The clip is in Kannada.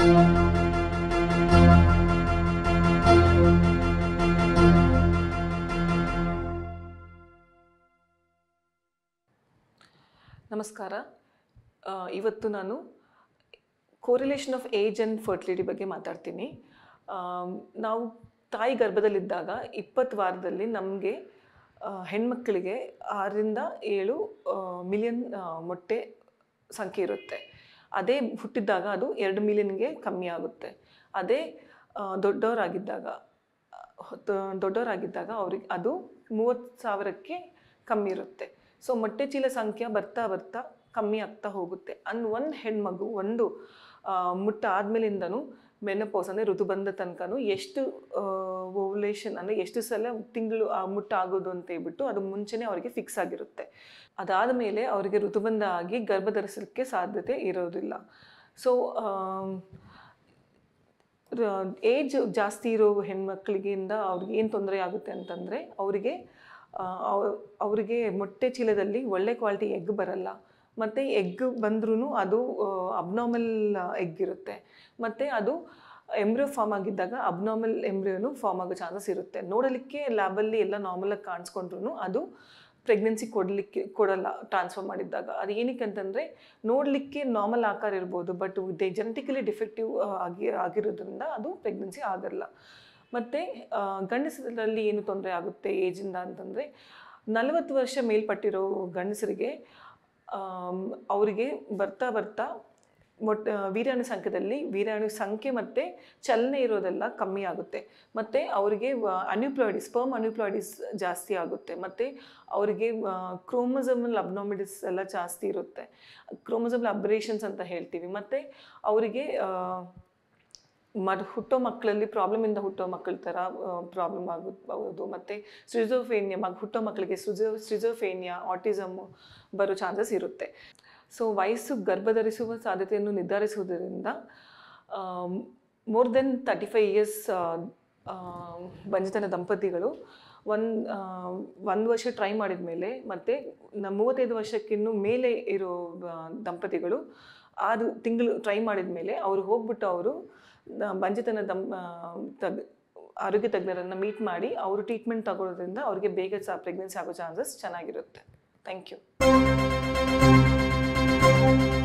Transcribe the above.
ನಮಸ್ಕಾರ ಆ, ಇವತ್ತು ನಾನು correlation of age and fertility ಬಗ್ಗೆ ಮಾತಾಡ್ತೀನಿ ಆಮ್, ನಾವು ತಾಯಿ ಗರ್ಭದಲ್ಲಿದ್ದಾಗ ಇಪ್ಪತ್ತು ವಾರದಲ್ಲಿ ನಮಗೆ ಹೆಣ್ಮಕ್ಳಿಗೆ ಆರರಿಂದ ಏಳು ಮಿಲಿಯನ್ ಮೊಟ್ಟೆ ಸಂಖ್ಯೆ ಇರುತ್ತೆ ಅದೇ ಹುಟ್ಟಿದಾಗ ಅದು ಎರಡು ಮಿಲಿಯನ್ಗೆ ಕಮ್ಮಿ ಆಗುತ್ತೆ ಅದೇ ಆ, ದೊಡ್ಡವರಾಗಿದ್ದಾಗ ಹೊತ್ತು- ದೊಡ್ಡವರಾಗಿದ್ದಾಗ ಅವ್ರಿಗೆ ಅದು ಮೂವತ್ತು ಸಾವಿರಕ್ಕೆ ಕಮ್ಮಿ ಇರುತ್ತೆ ಸೊ ಮೊಟ್ಟೆ ಚೀಲ ಸಂಖ್ಯೆ ಬರ್ತಾ ಬರ್ತಾ ಕಮ್ಮಿ ಆಗ್ತಾ ಹೋಗುತ್ತೆ ಅನ್ ಒಂದು ಹೆಣ್ಮಗು ಒಂದು ಆ, ಮುಟ್ಟ ಆದ್ಮೇಲಿಂದನೂ ಮೆನಪೋಸ್ ಅಂದರೆ ಋತುಬಂಧ ತನಕನೂ ಎಷ್ಟು ಓವುಲೇಷನ್ ಅಂದರೆ ಎಷ್ಟು ಸಲ ತಿಂಗಳು ಆ ಮುಟ್ಟ ಆಗೋದು ಅಂತ ಹೇಳ್ಬಿಟ್ಟು ಅದು ಮುಂಚೆನೇ ಅವರಿಗೆ ಫಿಕ್ಸ್ ಆಗಿರುತ್ತೆ ಅದಾದ ಮೇಲೆ ಅವರಿಗೆ ಋತುಬಂಧ ಆಗಿ ಗರ್ಭ ಧರಿಸಲಿಕ್ಕೆ ಸಾಧ್ಯತೆ ಇರೋದಿಲ್ಲ ಸೊ ಏಜ್ ಜಾಸ್ತಿ ಇರೋ ಹೆಣ್ಮಕ್ಳಿಗಿಂದ ಅವ್ರಿಗೆ ಏನು ತೊಂದರೆ ಆಗುತ್ತೆ ಅಂತಂದರೆ ಅವರಿಗೆ ಅವರಿಗೆ ಮೊಟ್ಟೆ ಚೀಲದಲ್ಲಿ ಒಳ್ಳೆ ಕ್ವಾಲಿಟಿ ಎಗ್ ಬರಲ್ಲ ಮತ್ತು ಎಗ್ ಬಂದ್ರೂ ಅದು ಅಬ್ನಾರ್ಮಲ್ ಎಗ್ ಇರುತ್ತೆ ಮತ್ತು ಅದು ಎಂಬ್ರಿಯೋ ಫಾರ್ಮ್ ಆಗಿದ್ದಾಗ ಅಬ್ನಾರ್ಮಲ್ ಎಂಬ್ರಿಯೋನು ಫಾರ್ಮ್ ಆಗೋ ಚಾನ್ಸಸ್ ಇರುತ್ತೆ ನೋಡಲಿಕ್ಕೆ ಲ್ಯಾಬಲ್ಲಿ ಎಲ್ಲ ನಾರ್ಮಲಾಗಿ ಕಾಣಿಸ್ಕೊಂಡ್ರು ಅದು ಪ್ರೆಗ್ನೆನ್ಸಿ ಕೊಡಲಿಕ್ಕೆ ಕೊಡಲ್ಲ ಟ್ರಾನ್ಸ್ಫರ್ ಮಾಡಿದ್ದಾಗ ಅದು ಏನಕ್ಕೆ ಅಂತಂದರೆ ನೋಡಲಿಕ್ಕೆ ನಾರ್ಮಲ್ ಆಕಾರ ಇರ್ಬೋದು ಬಟ್ ದೇ ಜೆನೆಟಿಕಲಿ ಡಿಫೆಕ್ಟಿವ್ ಆಗಿ ಆಗಿರೋದ್ರಿಂದ ಅದು ಪ್ರೆಗ್ನೆನ್ಸಿ ಆಗಲ್ಲ ಮತ್ತು ಗಂಡಸರಲ್ಲಿ ಏನು ತೊಂದರೆ ಆಗುತ್ತೆ ಏಜಿಂದ ಅಂತಂದರೆ ನಲವತ್ತು ವರ್ಷ ಮೇಲ್ಪಟ್ಟಿರೋ ಗಂಡಸರಿಗೆ ಆಮ್, ಅವರಿಗೆ ಬರ್ತಾ ಬರ್ತಾ ಮೊಟ್ಟ ವೀರ್ಯಾಣು ಸಂಖ್ಯೆದಲ್ಲಿ ವೀರ್ಯಾಣು ಸಂಖ್ಯೆ ಮತ್ತು ಚಲನೆ ಇರೋದೆಲ್ಲ ಕಮ್ಮಿ ಆಗುತ್ತೆ ಮತ್ತು ಅವರಿಗೆ ಅನ್ಯೂಪ್ಲಾಯ್ಡಿಸ್ ಸ್ಪರ್ಮ್ ಅನ್ಯೂಪ್ಲಾಯ್ಡಿಸ್ ಜಾಸ್ತಿ ಆಗುತ್ತೆ ಮತ್ತು ಅವರಿಗೆ ಕ್ರೋಮೋಸಮಲ್ ಅಬ್ನಾಮಿಡಿಸ್ ಎಲ್ಲ ಜಾಸ್ತಿ ಇರುತ್ತೆ ಕ್ರೋಮೋಸಮಲ್ ಅಬ್ರೇಷನ್ಸ್ ಅಂತ ಹೇಳ್ತೀವಿ ಮತ್ತು ಅವರಿಗೆ ಮದ್ ಹುಟ್ಟೋ ಮಕ್ಕಳಲ್ಲಿ ಪ್ರಾಬ್ಲಮಿಂದ ಹುಟ್ಟೋ ಮಕ್ಕಳ ಥರ ಪ್ರಾಬ್ಲಮ್ ಆಗಬಹುದು ಮತ್ತು ಸ್ರಿಜೋಫೇನಿಯಾ ಮಗ್ ಹುಟ್ಟೋ ಮಕ್ಕಳಿಗೆ ಸ್ರಿಜೋ ಸ್ರಿಜೋಫೇನಿಯಾ ಆಟಿಸಮ್ಮು ಬರೋ ಚಾನ್ಸಸ್ ಇರುತ್ತೆ ಸೊ ವಯಸ್ಸು ಗರ್ಭಧರಿಸುವ ಸಾಧ್ಯತೆಯನ್ನು ನಿರ್ಧರಿಸುವುದರಿಂದ more than thirty five years ಬಂಜತನ ದಂಪತಿಗಳು ಒಂದು ಒಂದು ವರ್ಷ ಟ್ರೈ ಮಾಡಿದ ಮೇಲೆ ಮತ್ತು ನ ಮೂವತ್ತೈದು ವರ್ಷಕ್ಕಿನ್ನೂ ಮೇಲೆ ಇರೋ ಆ, ದಂಪತಿಗಳು ಆರು ತಿಂಗಳು ಟ್ರೈ ಮಾಡಿದ ಮೇಲೆ ಅವರು ಹೋಗ್ಬಿಟ್ಟು ಅವರು ಬಂಜತನ ದಂ ಆ, ತಗ್ ಆರೋಗ್ಯ ತಜ್ಞರನ್ನು ಮೀಟ್ ಮಾಡಿ ಅವರು ಟ್ರೀಟ್ಮೆಂಟ್ ತಗೊಳ್ಳೋದ್ರಿಂದ ಅವರಿಗೆ ಬೇಗ ಸಹ ಪ್ರೆಗ್ನೆನ್ಸಿ ಆಗೋ ಚಾನ್ಸಸ್ ಚೆನ್ನಾಗಿರುತ್ತೆ ಥ್ಯಾಂಕ್ ಯು